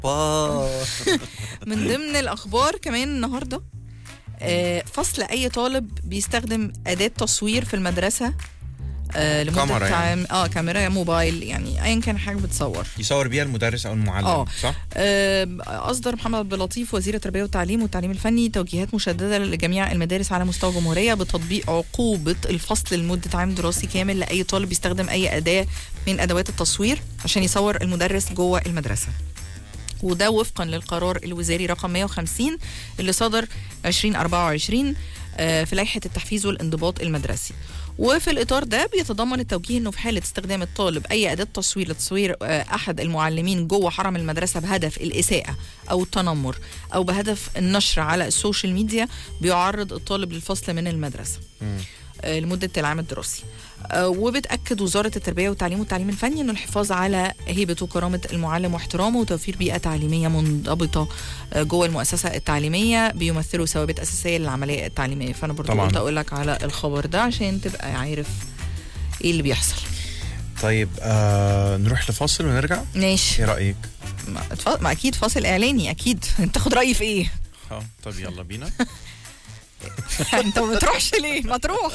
اوبا من ضمن الاخبار كمان النهارده آه، فصل اي طالب بيستخدم اداه تصوير في المدرسه آه، لمده كاميرا يعني. عام اه كاميرا موبايل يعني ايا كان حاجه بتصور يصور بيها المدرس او المعلم آه. صح؟ آه، اصدر محمد عبد اللطيف وزير التربيه والتعليم والتعليم الفني توجيهات مشدده لجميع المدارس على مستوى الجمهوريه بتطبيق عقوبه الفصل لمده عام دراسي كامل لاي طالب يستخدم اي اداه من ادوات التصوير عشان يصور المدرس جوه المدرسه وده وفقا للقرار الوزاري رقم 150 اللي صدر 2024 آه، في لائحه التحفيز والانضباط المدرسي وفي الاطار ده بيتضمن التوجيه انه في حاله استخدام الطالب اي اداه تصوير لتصوير آه، احد المعلمين جوه حرم المدرسه بهدف الاساءه او التنمر او بهدف النشر على السوشيال ميديا بيعرض الطالب للفصل من المدرسه آه، لمده العام الدراسي آه، وبتاكد وزاره التربيه والتعليم والتعليم الفني انه الحفاظ على هيبه وكرامه المعلم واحترامه وتوفير بيئه تعليميه منضبطه آه، جوه المؤسسه التعليميه بيمثلوا ثوابت اساسيه للعمليه التعليميه فانا برضو طبعاً. قلت اقول لك على الخبر ده عشان تبقى عارف ايه اللي بيحصل طيب آه نروح لفاصل ونرجع ماشي ايه رايك؟ ما, اتف- ما اكيد فاصل اعلاني اكيد انت تاخد رايي في ايه اه طب يلا بينا انت ما بتروحش ليه ما تروح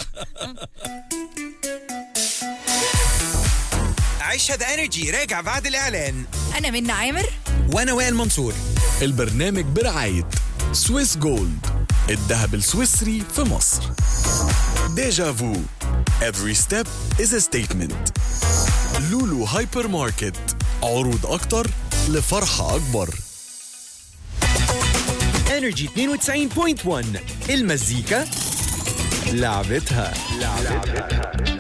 عيشها ذا انرجي راجع بعد الاعلان انا منى عامر وانا وائل منصور البرنامج برعاية سويس جولد الذهب السويسري في مصر ديجا فو Every step is a statement لولو هايبر ماركت عروض أكتر لفرحة أكبر انرجي 92.1 المزيكا لعبتها لعبتها